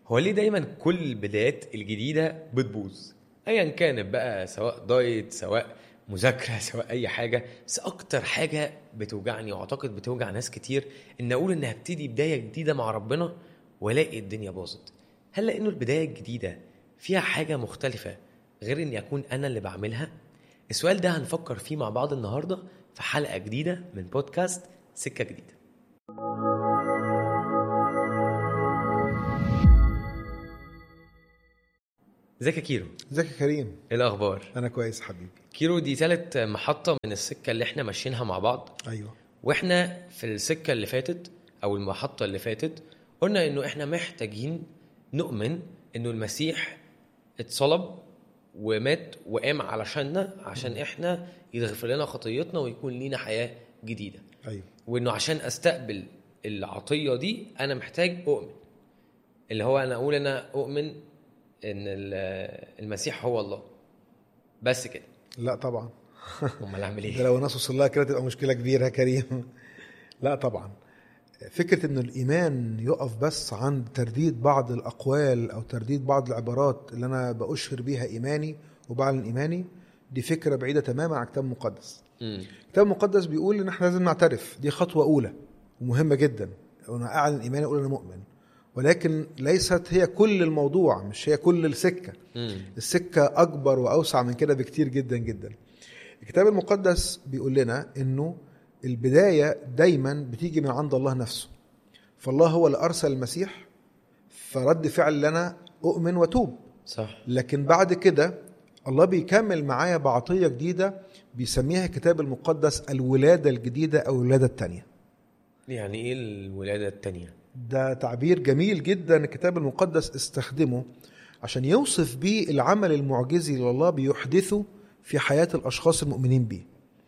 هو ليه دايما كل البدايات الجديده بتبوظ ايا كانت بقى سواء دايت سواء مذاكره سواء اي حاجه بس اكتر حاجه بتوجعني واعتقد بتوجع ناس كتير ان اقول ان هبتدي بدايه جديده مع ربنا والاقي الدنيا باظت هل لانه البدايه الجديده فيها حاجه مختلفه غير اني اكون انا اللي بعملها السؤال ده هنفكر فيه مع بعض النهارده في حلقه جديده من بودكاست سكه جديده ازيك يا كيرو ازيك يا كريم ايه الاخبار انا كويس حبيبي كيرو دي ثالث محطه من السكه اللي احنا ماشيينها مع بعض ايوه واحنا في السكه اللي فاتت او المحطه اللي فاتت قلنا انه احنا محتاجين نؤمن انه المسيح اتصلب ومات وقام علشاننا عشان احنا يغفر لنا خطيتنا ويكون لينا حياه جديده ايوه وانه عشان استقبل العطيه دي انا محتاج اؤمن اللي هو انا اقول انا اؤمن ان ال- المسيح هو الله بس كده لا طبعا امال اعمل ده ايه لو الناس وصل لها كده تبقى مشكله كبيره يا كريم لا طبعا فكره ان الايمان يقف بس عند ترديد بعض الاقوال او ترديد بعض العبارات اللي انا باشهر بيها ايماني وبعلن ايماني دي فكره بعيده تماما عن الكتاب المقدس مم. الكتاب المقدس بيقول ان احنا لازم نعترف دي خطوه اولى ومهمه جدا انا اعلن ايماني اقول انا مؤمن ولكن ليست هي كل الموضوع مش هي كل السكه مم. السكة أكبر وأوسع من كده بكتير جدا جدا الكتاب المقدس بيقول لنا إنه البداية دايما بتيجي من عند الله نفسه فالله هو اللي أرسل المسيح فرد فعل لنا أؤمن وتوب صح لكن بعد كده الله بيكمل معايا بعطية جديدة بيسميها الكتاب المقدس الولادة الجديدة أو الولادة التانية يعني ايه الولاده التانية ده تعبير جميل جدا الكتاب المقدس استخدمه عشان يوصف بيه العمل المعجزي اللي الله بيحدثه في حياة الأشخاص المؤمنين بيه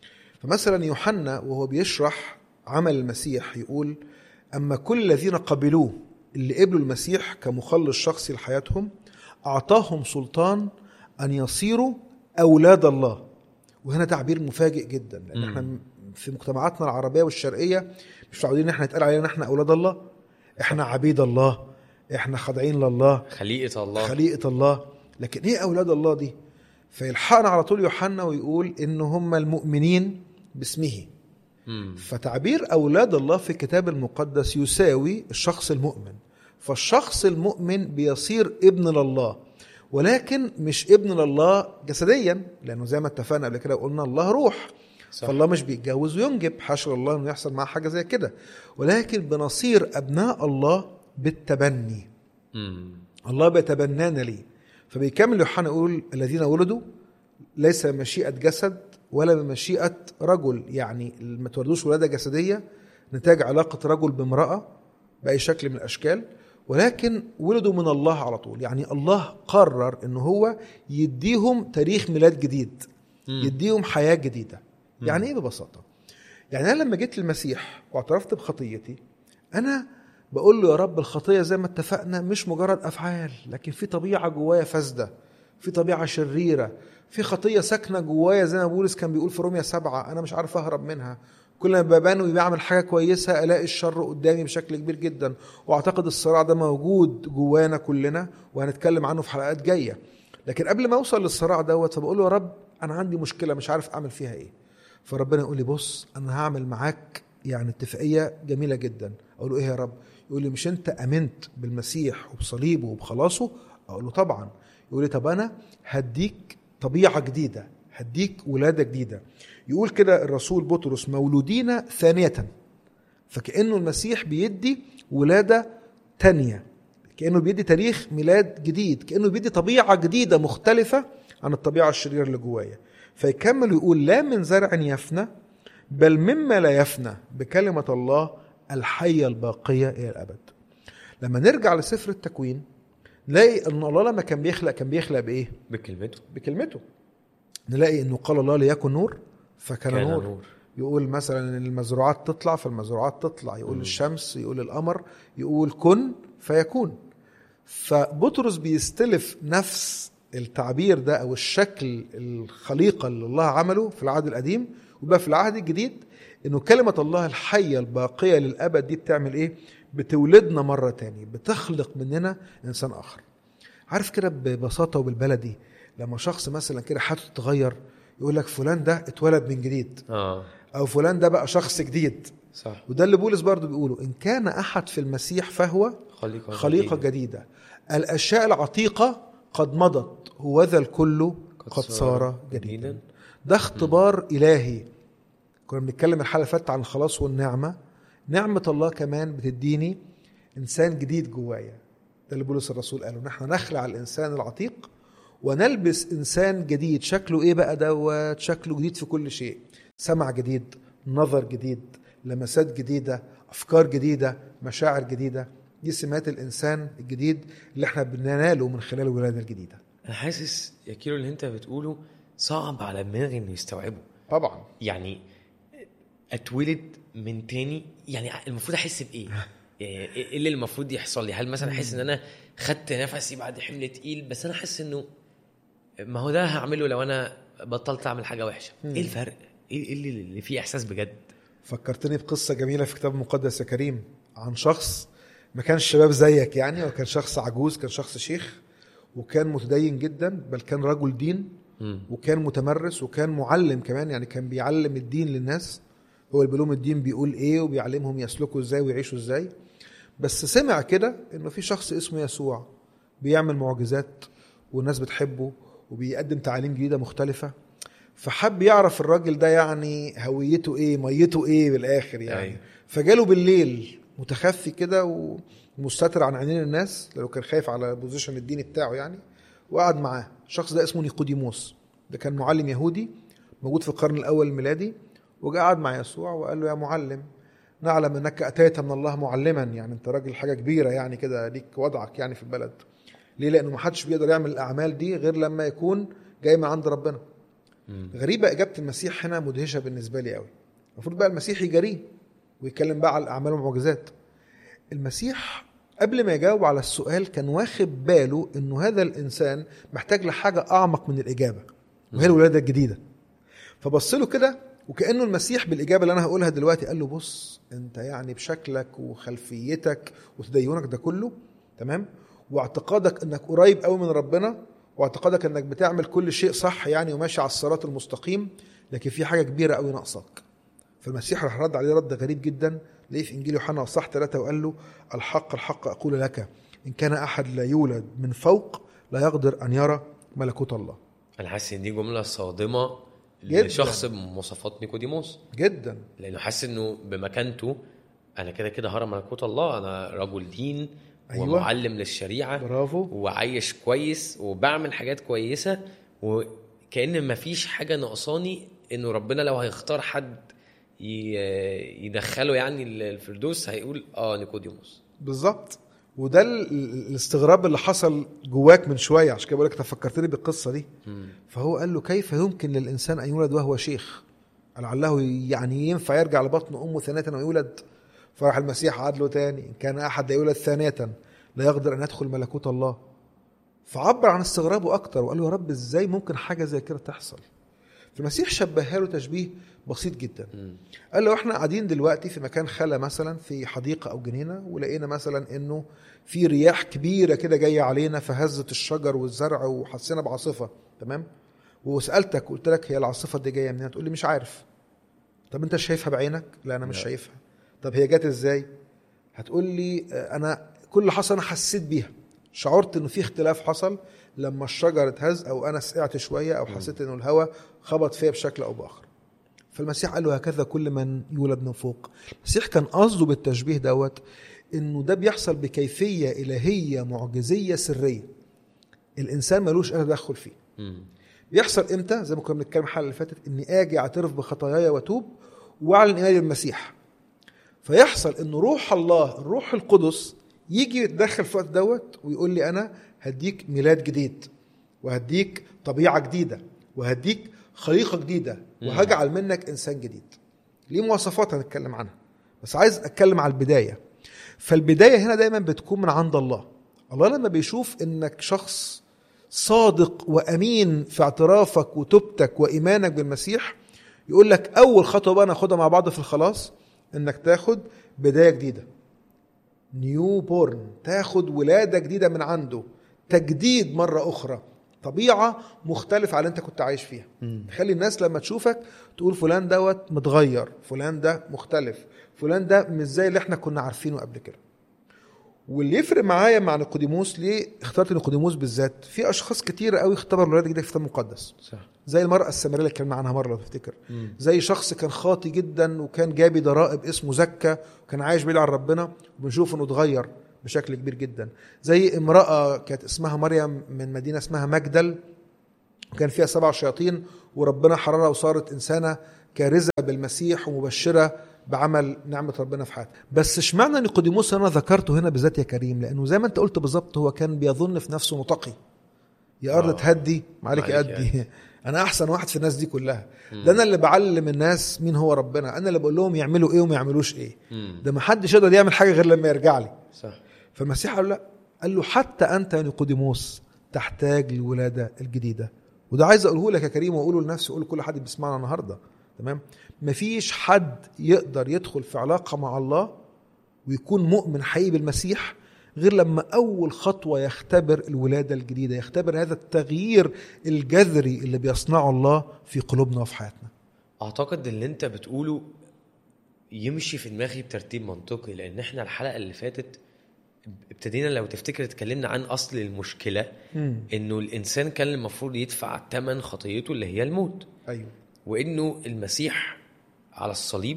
فمثلا يوحنا وهو بيشرح عمل المسيح يقول أما كل الذين قبلوه اللي قبلوا المسيح كمخلص شخصي لحياتهم أعطاهم سلطان أن يصيروا أولاد الله وهنا تعبير مفاجئ جدا لأن مم. احنا في مجتمعاتنا العربية والشرقية مش متعودين ان احنا يتقال علينا ان احنا أولاد الله احنا عبيد الله احنا خاضعين لله خليقه الله خليقة الله لكن ايه اولاد الله دي فيلحقنا على طول يوحنا ويقول ان هم المؤمنين باسمه مم. فتعبير اولاد الله في الكتاب المقدس يساوي الشخص المؤمن فالشخص المؤمن بيصير ابن لله ولكن مش ابن لله جسديا لانه زي ما اتفقنا قبل كده وقلنا الله روح صح. فالله مش بيتجوز وينجب حاشا الله انه يحصل معاه حاجه زي كده ولكن بنصير ابناء الله بالتبني مم. الله بيتبنانا ليه فبيكمل يوحنا يقول الذين ولدوا ليس مشيئة جسد ولا بمشيئة رجل يعني ما تولدوش ولادة جسدية نتاج علاقة رجل بامرأة بأي شكل من الأشكال ولكن ولدوا من الله على طول يعني الله قرر ان هو يديهم تاريخ ميلاد جديد مم. يديهم حياة جديدة مم. يعني ايه ببساطة يعني انا لما جيت للمسيح واعترفت بخطيتي انا بقول له يا رب الخطيه زي ما اتفقنا مش مجرد افعال لكن في طبيعه جوايا فاسده في طبيعه شريره في خطيه ساكنه جوايا زي ما بولس كان بيقول في روميا سبعة انا مش عارف اهرب منها كل ما ببان وبعمل حاجه كويسه الاقي الشر قدامي بشكل كبير جدا واعتقد الصراع ده موجود جوانا كلنا وهنتكلم عنه في حلقات جايه لكن قبل ما اوصل للصراع دوت فبقول له يا رب انا عندي مشكله مش عارف اعمل فيها ايه فربنا يقول لي بص انا هعمل معاك يعني اتفاقيه جميله جدا اقول له ايه يا رب يقول لي مش انت امنت بالمسيح وبصليبه وبخلاصه اقول له طبعا يقول لي طب انا هديك طبيعه جديده هديك ولاده جديده يقول كده الرسول بطرس مولودين ثانيه فكانه المسيح بيدي ولاده تانية كانه بيدي تاريخ ميلاد جديد كانه بيدي طبيعه جديده مختلفه عن الطبيعه الشريره اللي جوايا فيكمل ويقول لا من زرع يفنى بل مما لا يفنى بكلمه الله الحيه الباقيه الى الابد لما نرجع لسفر التكوين نلاقي ان الله لما كان بيخلق كان بيخلق بايه بكلمته بكلمته نلاقي انه قال الله ليكن نور فكان كان نور. نور يقول مثلا ان المزروعات تطلع فالمزروعات تطلع يقول مم. الشمس يقول القمر يقول كن فيكون فبطرس بيستلف نفس التعبير ده او الشكل الخليقه اللي الله عمله في العهد القديم وبقى في العهد الجديد انه كلمه الله الحيه الباقيه للابد دي بتعمل ايه بتولدنا مرة تاني بتخلق مننا إنسان آخر عارف كده ببساطة وبالبلدي لما شخص مثلا كده حياته تتغير يقول لك فلان ده اتولد من جديد اه أو فلان ده بقى شخص جديد صح وده اللي بولس برضه بيقوله إن كان أحد في المسيح فهو خليقه خليقة جديدة. جديدة الأشياء العتيقة قد مضت هوذا الكل قد صار جديدا ده اختبار إلهي كنا بنتكلم الحلقة اللي فاتت عن الخلاص والنعمة نعمة الله كمان بتديني إنسان جديد جوايا ده اللي بولس الرسول قاله نحن نخلع الإنسان العتيق ونلبس إنسان جديد شكله إيه بقى دوت شكله جديد في كل شيء سمع جديد نظر جديد لمسات جديدة أفكار جديدة مشاعر جديدة دي سمات الإنسان الجديد اللي احنا بنناله من خلال الولادة الجديدة انا حاسس يا كيلو اللي انت بتقوله صعب على دماغي انه يستوعبه طبعا يعني اتولد من تاني يعني المفروض احس بايه؟ يعني ايه اللي المفروض يحصل لي؟ هل مثلا احس ان انا خدت نفسي بعد حمل تقيل بس انا حاسس انه ما هو ده هعمله لو انا بطلت اعمل حاجه وحشه، مم. ايه الفرق؟ ايه إيه اللي, اللي فيه احساس بجد؟ فكرتني بقصة جميلة في كتاب مقدس يا كريم عن شخص ما كانش شباب زيك يعني وكان شخص عجوز كان شخص شيخ وكان متدين جدا بل كان رجل دين مم. وكان متمرس وكان معلم كمان يعني كان بيعلم الدين للناس هو اللي بيقول لهم الدين بيقول ايه وبيعلمهم يسلكوا ازاي ويعيشوا ازاي بس سمع كده انه في شخص اسمه يسوع بيعمل معجزات والناس بتحبه وبيقدم تعاليم جديده مختلفه فحب يعرف الراجل ده يعني هويته ايه ميته ايه بالاخر يعني أيوة. فجاله بالليل متخفي كده ومستتر عن عينين الناس لو كان خايف على بوزيشن الديني بتاعه يعني وقعد معاه الشخص ده اسمه نيقوديموس ده كان معلم يهودي موجود في القرن الاول الميلادي وقعد مع يسوع وقال له يا معلم نعلم انك اتيت من الله معلما يعني انت راجل حاجه كبيره يعني كده ليك وضعك يعني في البلد ليه لانه ما حدش بيقدر يعمل الاعمال دي غير لما يكون جاي من عند ربنا مم. غريبه اجابه المسيح هنا مدهشه بالنسبه لي قوي المفروض بقى المسيح يجاريه ويتكلم بقى على الاعمال والمعجزات المسيح قبل ما يجاوب على السؤال كان واخد باله انه هذا الانسان محتاج لحاجه اعمق من الاجابه وهي الولاده الجديده فبص له كده وكانه المسيح بالاجابه اللي انا هقولها دلوقتي قال له بص انت يعني بشكلك وخلفيتك وتدينك ده كله تمام واعتقادك انك قريب قوي من ربنا واعتقادك انك بتعمل كل شيء صح يعني وماشي على الصراط المستقيم لكن في حاجه كبيره قوي ناقصاك فالمسيح راح رد عليه رد غريب جدا ليه في انجيل يوحنا اصح ثلاثه وقال له الحق الحق اقول لك ان كان احد لا يولد من فوق لا يقدر ان يرى ملكوت الله انا حاسس ان دي جمله صادمه جداً. لشخص بمواصفات نيكوديموس جدا لانه حاسس انه بمكانته انا كده كده هرى ملكوت الله انا رجل دين أيوة. ومعلم للشريعه برافو وعايش كويس وبعمل حاجات كويسه وكأن مفيش حاجه ناقصاني انه ربنا لو هيختار حد ي- يدخله يعني الفردوس هيقول اه نيكوديموس بالظبط وده ال- ال- الاستغراب اللي حصل جواك من شويه عشان كده بقول لك أنت فكرتني بالقصه دي فهو قال له كيف يمكن للانسان ان يولد وهو شيخ لعله يعني ينفع يرجع لبطن امه ثانيه ويولد فراح المسيح عاد له تاني ان كان احد لا يولد ثانيه لا يقدر ان يدخل ملكوت الله فعبر عن استغرابه اكتر وقال له يا رب ازاي ممكن حاجه زي كده تحصل فالمسيح شبهها له تشبيه بسيط جدا مم. قال له احنا قاعدين دلوقتي في مكان خلا مثلا في حديقه او جنينه ولقينا مثلا انه في رياح كبيره كده جايه علينا فهزت الشجر والزرع وحسينا بعاصفه تمام وسالتك قلت لك هي العاصفه دي جايه منين تقول لي مش عارف طب انت شايفها بعينك لا انا مش لا. شايفها طب هي جت ازاي هتقول لي اه، انا كل اللي حصل انا حسيت بيها شعرت انه في اختلاف حصل لما الشجر اتهز او انا سقعت شويه او حسيت انه الهواء خبط فيا بشكل او باخر فالمسيح قال له هكذا كل من يولد من فوق المسيح كان قصده بالتشبيه دوت انه ده بيحصل بكيفيه الهيه معجزيه سريه الانسان ملوش اي تدخل فيه مم. بيحصل امتى زي ما كنا بنتكلم الحلقه اللي فاتت اني اجي اعترف بخطاياي واتوب واعلن ايماني بالمسيح فيحصل ان روح الله الروح القدس يجي يتدخل في الوقت دوت ويقول لي انا هديك ميلاد جديد وهديك طبيعه جديده وهديك خليقه جديده وهجعل منك انسان جديد ليه مواصفات هنتكلم عنها بس عايز اتكلم على البدايه فالبدايه هنا دايما بتكون من عند الله الله لما بيشوف انك شخص صادق وامين في اعترافك وتوبتك وايمانك بالمسيح يقول لك اول خطوه بقى ناخدها مع بعض في الخلاص انك تاخد بدايه جديده نيو بورن تاخد ولاده جديده من عنده تجديد مره اخرى طبيعه مختلفه على اللي انت كنت عايش فيها تخلي الناس لما تشوفك تقول فلان دوت متغير فلان ده مختلف فلان ده مش زي اللي احنا كنا عارفينه قبل كده واللي يفرق معايا مع نيقوديموس ليه اخترت نيقوديموس بالذات في اشخاص كتير قوي اختبروا الولاده الجديده في الكتاب المقدس صح زي المرأة السامرية اللي اتكلمنا عنها مرة لو تفتكر زي شخص كان خاطي جدا وكان جابي ضرائب اسمه زكا وكان عايش بعيد عن ربنا وبنشوف انه اتغير بشكل كبير جدا زي امرأة كانت اسمها مريم من مدينة اسمها مجدل وكان فيها سبع شياطين وربنا حررها وصارت إنسانة كارزة بالمسيح ومبشرة بعمل نعمة ربنا في حياتها بس اشمعنى نيقوديموس انا ذكرته هنا بالذات يا كريم لانه زي ما انت قلت بالظبط هو كان بيظن في نفسه متقي يا ارض آه. تهدي ما عليك ما عليك ادي انا احسن واحد في الناس دي كلها ده انا اللي بعلم الناس مين هو ربنا انا اللي بقول لهم يعملوا ايه وما يعملوش ايه مم. ده ما حدش يقدر يعمل حاجه غير لما يرجع لي صح فالمسيح قال له لا قال له حتى انت يا نيقوديموس تحتاج للولاده الجديده وده عايز اقوله لك يا كريم واقوله لنفسي واقوله لكل حد بيسمعنا النهارده تمام مفيش حد يقدر يدخل في علاقه مع الله ويكون مؤمن حقيقي بالمسيح غير لما اول خطوه يختبر الولاده الجديده يختبر هذا التغيير الجذري اللي بيصنعه الله في قلوبنا وفي حياتنا اعتقد اللي انت بتقوله يمشي في دماغي بترتيب منطقي لان احنا الحلقه اللي فاتت ابتدينا لو تفتكر اتكلمنا عن اصل المشكله انه الانسان كان المفروض يدفع ثمن خطيته اللي هي الموت ايوه وانه المسيح على الصليب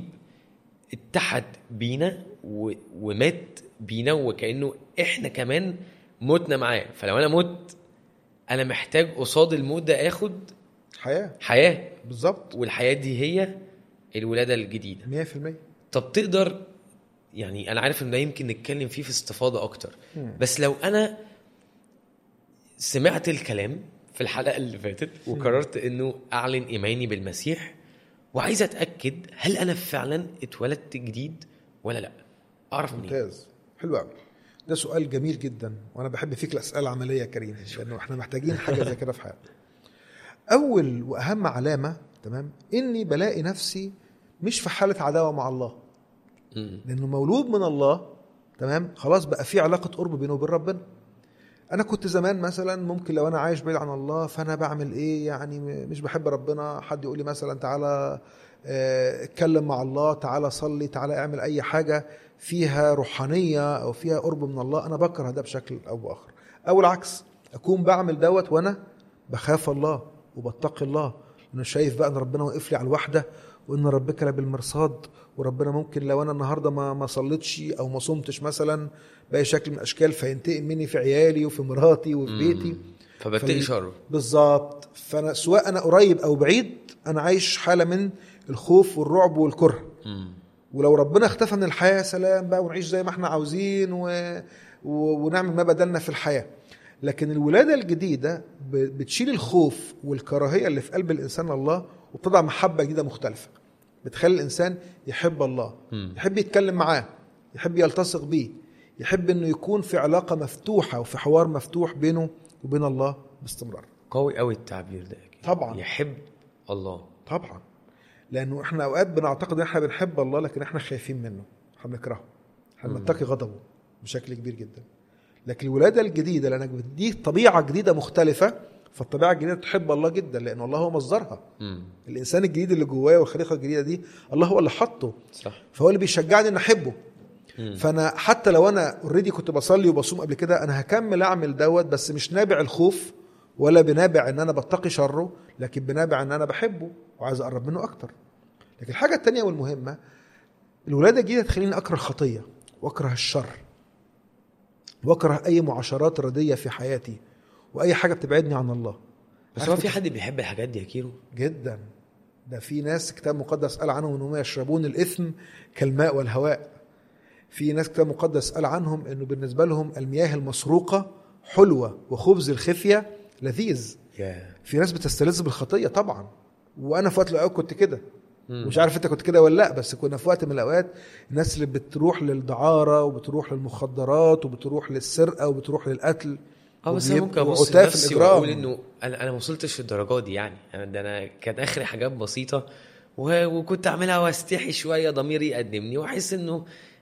اتحد بينا و... ومات بينا وكانه احنا كمان متنا معاه فلو انا مت انا محتاج قصاد الموت ده اخد حياه حياه بالظبط والحياه دي هي الولاده الجديده 100% طب تقدر يعني انا عارف ان ده يمكن نتكلم فيه في استفاضه اكتر مم. بس لو انا سمعت الكلام في الحلقه اللي فاتت وقررت انه اعلن ايماني بالمسيح وعايز اتاكد هل انا فعلا اتولدت جديد ولا لا اعرف منين ممتاز حلو قوي ده سؤال جميل جدا وانا بحب فيك الاسئله العمليه يا كريم لانه احنا محتاجين حاجه زي كده في حياتنا اول واهم علامه تمام اني بلاقي نفسي مش في حاله عداوه مع الله مم. لانه مولود من الله تمام خلاص بقى في علاقه قرب بينه وبين ربنا انا كنت زمان مثلا ممكن لو انا عايش بعيد عن الله فانا بعمل ايه يعني م- مش بحب ربنا حد يقول لي مثلا تعالى آه، اتكلم مع الله تعالى صلي تعالى اعمل اي حاجه فيها روحانيه او فيها قرب من الله انا بكره ده بشكل او باخر او العكس اكون بعمل دوت وانا بخاف الله وبتقي الله انا شايف بقى ان ربنا واقف لي على الوحده وان ربك بالمرصاد وربنا ممكن لو انا النهارده ما ما صليتش او ما صمتش مثلا باي شكل من الاشكال فينتقم مني في عيالي وفي مراتي وفي بيتي فبتقي فال- شره بالظبط فانا سواء انا قريب او بعيد انا عايش حاله من الخوف والرعب والكره مم. ولو ربنا اختفى من الحياه سلام بقى ونعيش زي ما احنا عاوزين و... و... ونعمل ما بدلنا في الحياه لكن الولاده الجديده ب... بتشيل الخوف والكراهيه اللي في قلب الانسان الله وبتضع محبه جديده مختلفه بتخلي الانسان يحب الله مم. يحب يتكلم معاه يحب يلتصق بيه يحب انه يكون في علاقه مفتوحه وفي حوار مفتوح بينه وبين الله باستمرار قوي قوي التعبير ده أكيد. طبعاً. يحب الله طبعا لانه احنا اوقات بنعتقد ان احنا بنحب الله لكن احنا خايفين منه احنا بنكرهه احنا مم. بنتقي غضبه بشكل كبير جدا لكن الولاده الجديده لانك بتديك طبيعه جديده مختلفه فالطبيعه الجديده تحب الله جدا لان الله هو مصدرها مم. الانسان الجديد اللي جوايا والخليقه الجديده دي الله هو اللي حطه صح فهو اللي بيشجعني ان احبه مم. فانا حتى لو انا اوريدي كنت بصلي وبصوم قبل كده انا هكمل اعمل دوت بس مش نابع الخوف ولا بنابع ان انا بتقي شره لكن بنابع ان انا بحبه وعايز اقرب منه اكتر لكن الحاجه التانية والمهمه الولاده الجديده تخليني اكره الخطيه واكره الشر واكره اي معاشرات رديه في حياتي واي حاجه بتبعدني عن الله بس عارف هو في كنت- حد بيحب الحاجات دي يا كيرو جدا ده في ناس كتاب مقدس قال عنهم انهم يشربون الاثم كالماء والهواء في ناس كتاب مقدس قال عنهم انه بالنسبه لهم المياه المسروقه حلوه وخبز الخفيه لذيذ يا في ناس بتستلذ بالخطيه طبعا وانا في وقت من الاوقات كنت كده مم. مش عارف انت كنت كده ولا لا بس كنا في وقت من الاوقات الناس اللي بتروح للدعاره وبتروح للمخدرات وبتروح للسرقه وبتروح للقتل اه بس انا ممكن وبيبقوا ابص عتاة في لنفسي الإجرام. واقول انه انا انا ما وصلتش للدرجات دي يعني انا ده انا كانت اخري حاجات بسيطه و- وكنت اعملها واستحي شويه ضميري يقدمني واحس انه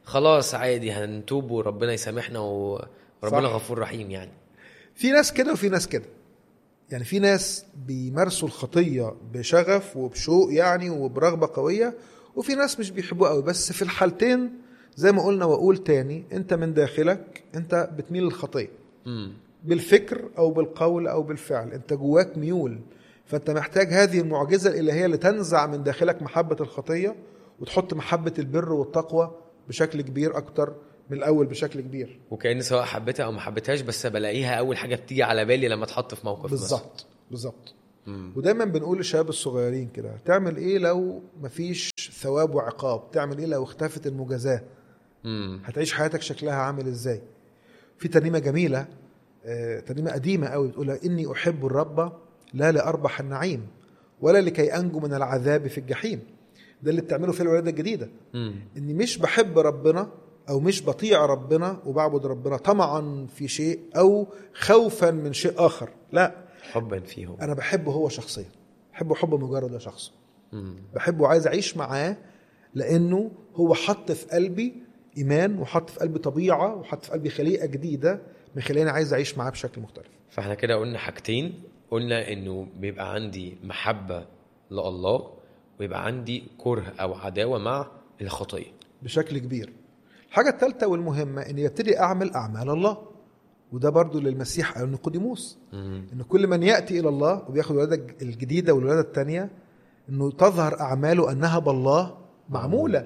خلاص عادي هنتوب وربنا يسامحنا وربنا صح. غفور رحيم يعني في ناس كده وفي ناس كده يعني في ناس بيمارسوا الخطيه بشغف وبشوق يعني وبرغبه قويه وفي ناس مش بيحبوها قوي بس في الحالتين زي ما قلنا واقول تاني انت من داخلك انت بتميل للخطيه امم بالفكر او بالقول او بالفعل انت جواك ميول فانت محتاج هذه المعجزه الالهيه اللي تنزع من داخلك محبه الخطيه وتحط محبه البر والتقوى بشكل كبير اكتر من الاول بشكل كبير وكأن سواء حبيتها او ما حبيتهاش بس بلاقيها اول حاجه بتيجي على بالي لما اتحط في موقف مثلا. بالظبط بالظبط مم. ودايما بنقول للشباب الصغيرين كده تعمل ايه لو مفيش ثواب وعقاب تعمل ايه لو اختفت المجازاه مم. هتعيش حياتك شكلها عامل ازاي في ترنيمه جميله آه، ترنيمه قديمه قوي بتقول اني احب الرب لا لاربح النعيم ولا لكي انجو من العذاب في الجحيم ده اللي بتعمله في الولاده الجديده مم. اني مش بحب ربنا او مش بطيع ربنا وبعبد ربنا طمعا في شيء او خوفا من شيء اخر لا حبا فيهم انا بحبه هو شخصيا بحبه حب مجرد شخصه مم. بحبه وعايز اعيش معاه لانه هو حط في قلبي ايمان وحط في قلبي طبيعه وحط في قلبي خليقه جديده مخليني عايز اعيش معاه بشكل مختلف فاحنا كده قلنا حاجتين قلنا انه بيبقى عندي محبه لله ويبقى عندي كره او عداوه مع الخطيه بشكل كبير الحاجه الثالثه والمهمه اني ابتدي اعمل اعمال الله وده برضو للمسيح قال نيقوديموس مم. ان كل من ياتي الى الله وبياخد الولاده الجديده والولاده الثانيه انه تظهر اعماله انها بالله معموله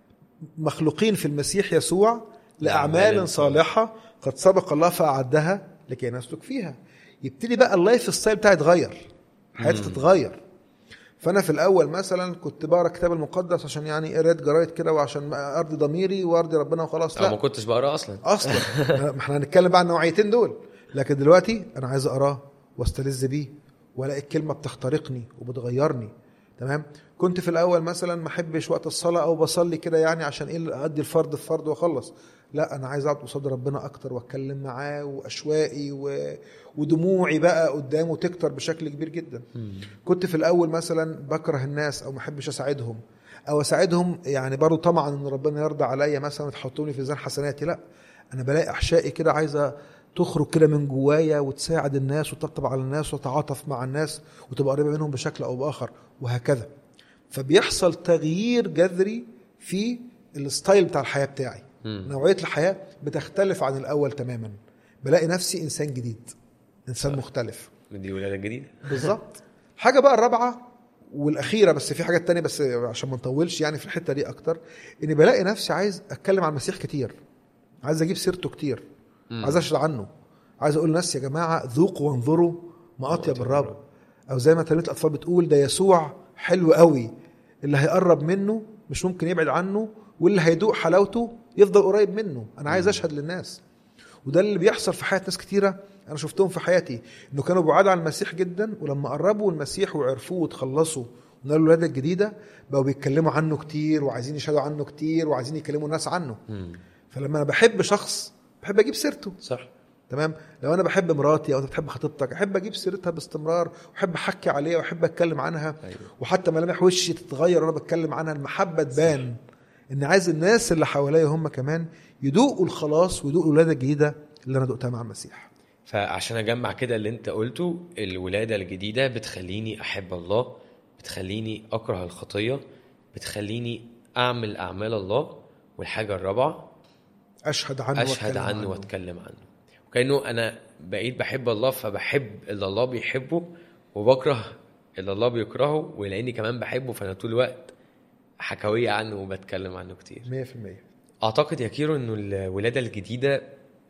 مخلوقين في المسيح يسوع لأعمال لاعمال صالحه قد سبق الله فاعدها لكي نسلك فيها يبتدي بقى اللايف ستايل بتاعي يتغير حياتي مم. تتغير فانا في الاول مثلا كنت بقرا الكتاب المقدس عشان يعني قريت جرايد كده وعشان ارضي ضميري وارضي ربنا وخلاص او ما لا كنتش بقرا اصلا اصلا ما احنا هنتكلم بقى عن النوعيتين دول لكن دلوقتي انا عايز اقراه واستلذ بيه والاقي الكلمه بتخترقني وبتغيرني تمام كنت في الاول مثلا ما احبش وقت الصلاه او بصلي كده يعني عشان ايه ادي الفرض في فرض واخلص لا انا عايز اقعد قصاد ربنا اكتر واتكلم معاه واشواقي و... ودموعي بقى قدامه تكتر بشكل كبير جدا كنت في الاول مثلا بكره الناس او ما احبش اساعدهم او اساعدهم يعني برضه طمعا ان ربنا يرضى عليا مثلا وتحطوني في ميزان حسناتي لا انا بلاقي احشائي كده عايزه تخرج كده من جوايا وتساعد الناس وتطبطب على الناس وتتعاطف مع الناس وتبقى قريبه منهم بشكل او باخر وهكذا فبيحصل تغيير جذري في الستايل بتاع الحياه بتاعي مم. نوعيه الحياه بتختلف عن الاول تماما بلاقي نفسي انسان جديد انسان صح. مختلف دي ولاده جديده بالظبط حاجه بقى الرابعه والاخيره بس في حاجات تانية بس عشان ما نطولش يعني في الحته دي اكتر اني بلاقي نفسي عايز اتكلم عن المسيح كتير عايز اجيب سيرته كتير مم. عايز اشهد عنه عايز اقول للناس يا جماعه ذوقوا وانظروا ما اطيب أطيب الرب الرب. او زي ما تربيه الاطفال بتقول ده يسوع حلو قوي اللي هيقرب منه مش ممكن يبعد عنه واللي هيدوق حلاوته يفضل قريب منه انا عايز اشهد للناس وده اللي بيحصل في حياه ناس كتيره انا شفتهم في حياتي انه كانوا بعاد عن المسيح جدا ولما قربوا المسيح وعرفوه وتخلصوا ونالوا الولاده الجديده بقوا بيتكلموا عنه كتير وعايزين يشهدوا عنه كتير وعايزين يكلموا الناس عنه مم. فلما انا بحب شخص بحب اجيب سيرته صح تمام لو انا بحب مراتي او انت بتحب خطيبتك احب اجيب سيرتها باستمرار واحب احكي عليها واحب اتكلم عنها ايوه وحتى ملامح وشي تتغير وانا بتكلم عنها المحبه تبان ان عايز الناس اللي حواليا هم كمان يدوقوا الخلاص ويدوقوا الولاده الجديده اللي انا دقتها مع المسيح فعشان اجمع كده اللي انت قلته الولاده الجديده بتخليني احب الله بتخليني اكره الخطيه بتخليني اعمل اعمال الله والحاجه الرابعه اشهد عنه اشهد وأتكلم عنه واتكلم عنه وكانه انا بقيت بحب الله فبحب اللي الله بيحبه وبكره اللي الله بيكرهه ولاني كمان بحبه فانا طول الوقت حكاويه عنه وبتكلم عنه كتير 100% اعتقد يا كيرو انه الولاده الجديده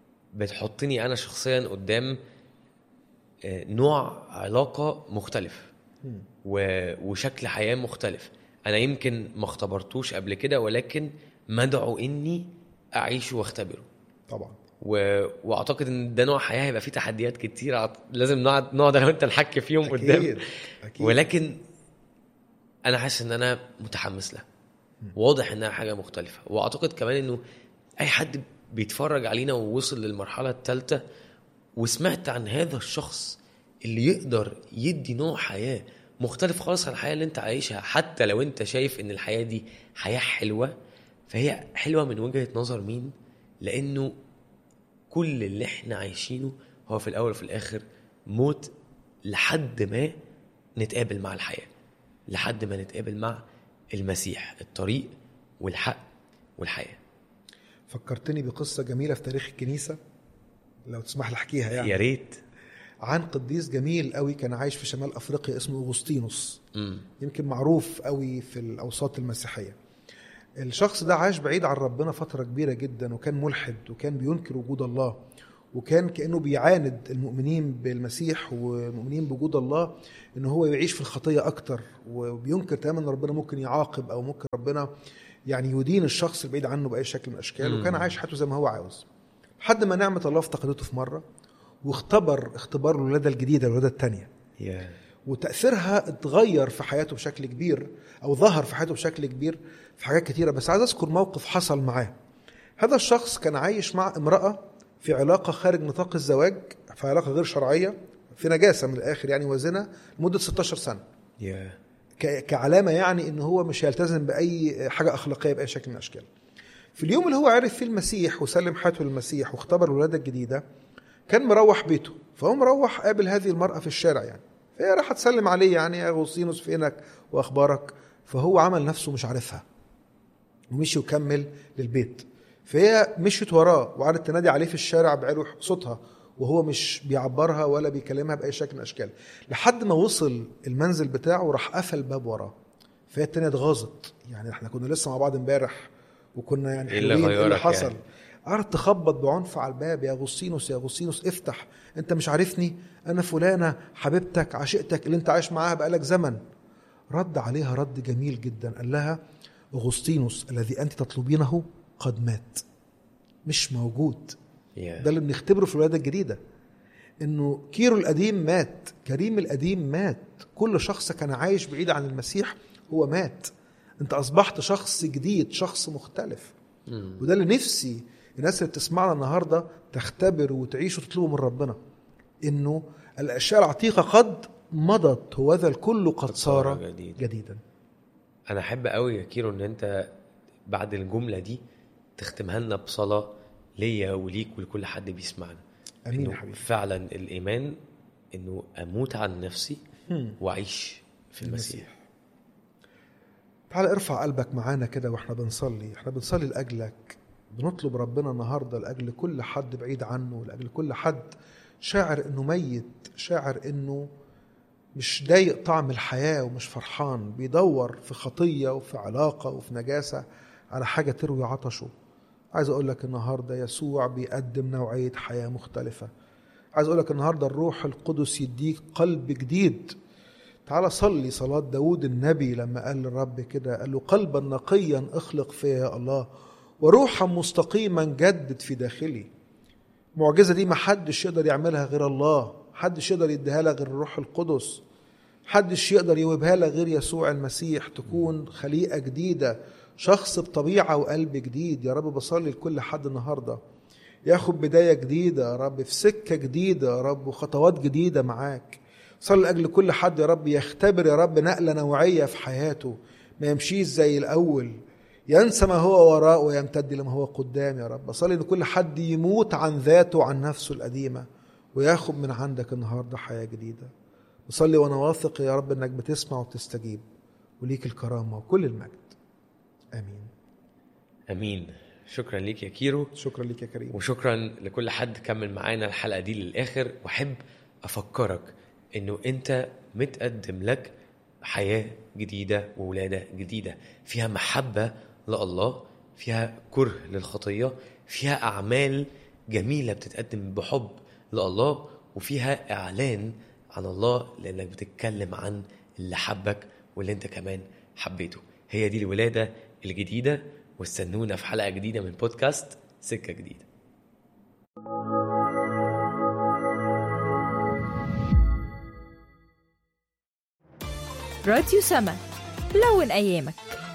بتحطني انا شخصيا قدام آه، نوع علاقه مختلف مم. و- وشكل حياه مختلف انا يمكن ما اختبرتوش قبل كده ولكن مدعو اني اعيشه واختبره طبعا و... واعتقد ان ده نوع حياه هيبقى فيه تحديات كتير عط- لازم نقعد نقعد انا وانت نحكي فيهم قدام اكيد اكيد ولكن انا حاسس ان انا متحمس لها واضح انها حاجه مختلفه واعتقد كمان انه اي حد بيتفرج علينا ووصل للمرحله الثالثه وسمعت عن هذا الشخص اللي يقدر يدي نوع حياه مختلف خالص عن الحياه اللي انت عايشها حتى لو انت شايف ان الحياه دي حياه حلوه فهي حلوه من وجهه نظر مين لانه كل اللي احنا عايشينه هو في الاول وفي الاخر موت لحد ما نتقابل مع الحياه لحد ما نتقابل مع المسيح الطريق والحق والحياه فكرتني بقصه جميله في تاريخ الكنيسه لو تسمح لي احكيها يعني يا ريت عن قديس جميل قوي كان عايش في شمال افريقيا اسمه اغسطينوس امم يمكن معروف قوي في الاوساط المسيحيه الشخص ده عاش بعيد عن ربنا فتره كبيره جدا وكان ملحد وكان بينكر وجود الله وكان كانه بيعاند المؤمنين بالمسيح والمؤمنين بوجود الله ان هو يعيش في الخطيه اكتر وبينكر تماما ان ربنا ممكن يعاقب او ممكن ربنا يعني يدين الشخص البعيد عنه باي شكل من الاشكال مم. وكان عايش حياته زي ما هو عاوز لحد ما نعمه الله افتقدته في مره واختبر اختبار الولاده الجديده الولاده الثانيه يا وتاثيرها اتغير في حياته بشكل كبير او ظهر في حياته بشكل كبير في حاجات كتيره بس عايز اذكر موقف حصل معاه هذا الشخص كان عايش مع امراه في علاقه خارج نطاق الزواج في علاقه غير شرعيه في نجاسه من الاخر يعني وزنا لمده 16 سنه يا ك- كعلامه يعني ان هو مش هيلتزم باي حاجه اخلاقيه باي شكل من الاشكال. في اليوم اللي هو عرف فيه المسيح وسلم حياته للمسيح واختبر الولاده الجديده كان مروح بيته فهو مروح قابل هذه المراه في الشارع يعني فهي راحت تسلم عليه يعني يا اغسطينوس فينك واخبارك فهو عمل نفسه مش عارفها ومشي وكمل للبيت فهي مشيت وراه وقعدت تنادي عليه في الشارع بعلو صوتها وهو مش بيعبرها ولا بيكلمها باي شكل من الاشكال لحد ما وصل المنزل بتاعه وراح قفل الباب وراه فهي التانية اتغاظت يعني احنا كنا لسه مع بعض امبارح وكنا يعني إيه اللي حلوين، إيه اللي غيرك حصل يعني؟ قعدت تخبط بعنف على الباب يا اغسطينوس يا اغسطينوس افتح انت مش عارفني انا فلانه حبيبتك عشيقتك اللي انت عايش معاها بقالك زمن رد عليها رد جميل جدا قال لها اغسطينوس الذي انت تطلبينه قد مات مش موجود يا ده اللي بنختبره في الولاده الجديده انه كيرو القديم مات كريم القديم مات كل شخص كان عايش بعيد عن المسيح هو مات انت اصبحت شخص جديد شخص مختلف مم. وده اللي نفسي الناس اللي بتسمعنا النهارده تختبر وتعيش وتطلبه من ربنا انه الاشياء العتيقه قد مضت هوذا الكل قد صار صار جديد. جديدا انا احب قوي يا كيرو ان انت بعد الجمله دي تختمها لنا بصلاه ليا وليك ولكل حد بيسمعنا امين إنه يا حبيبي فعلا الايمان انه اموت عن نفسي هم. واعيش في المسيح تعال ارفع قلبك معانا كده واحنا بنصلي احنا بنصلي لاجلك بنطلب ربنا النهارده لاجل كل حد بعيد عنه لاجل كل حد شاعر انه ميت شاعر انه مش ضايق طعم الحياه ومش فرحان بيدور في خطيه وفي علاقه وفي نجاسه على حاجه تروي عطشه عايز اقول لك النهارده يسوع بيقدم نوعيه حياه مختلفه عايز اقول لك النهارده الروح القدس يديك قلب جديد تعالى صلي صلاة داود النبي لما قال للرب كده قال له قلبا نقيا اخلق فيا يا الله وروحا مستقيما جدد في داخلي المعجزة دي ما حدش يقدر يعملها غير الله حدش يقدر يديها لها غير الروح القدس حدش يقدر يوهبها لها غير يسوع المسيح تكون خليقة جديدة شخص بطبيعة وقلب جديد يا رب بصلي لكل حد النهارده ياخد بداية جديدة يا رب في سكة جديدة يا رب وخطوات جديدة معاك صلي لأجل كل حد يا رب يختبر يا رب نقلة نوعية في حياته ما يمشيش زي الأول ينسى ما هو وراء ويمتد لما هو قدام يا رب صلي ان كل حد يموت عن ذاته وعن نفسه القديمة وياخد من عندك النهاردة حياة جديدة بصلي وانا واثق يا رب انك بتسمع وتستجيب وليك الكرامة وكل المجد امين امين شكرا ليك يا كيرو شكرا لك يا كريم وشكرا لكل حد كمل معانا الحلقه دي للاخر واحب افكرك انه انت متقدم لك حياه جديده وولاده جديده فيها محبه لله فيها كره للخطيه فيها اعمال جميله بتتقدم بحب لله وفيها اعلان عن الله لانك بتتكلم عن اللي حبك واللي انت كمان حبيته هي دي الولاده الجديده واستنونا في حلقه جديده من بودكاست سكه جديده راديو سما لون أيامك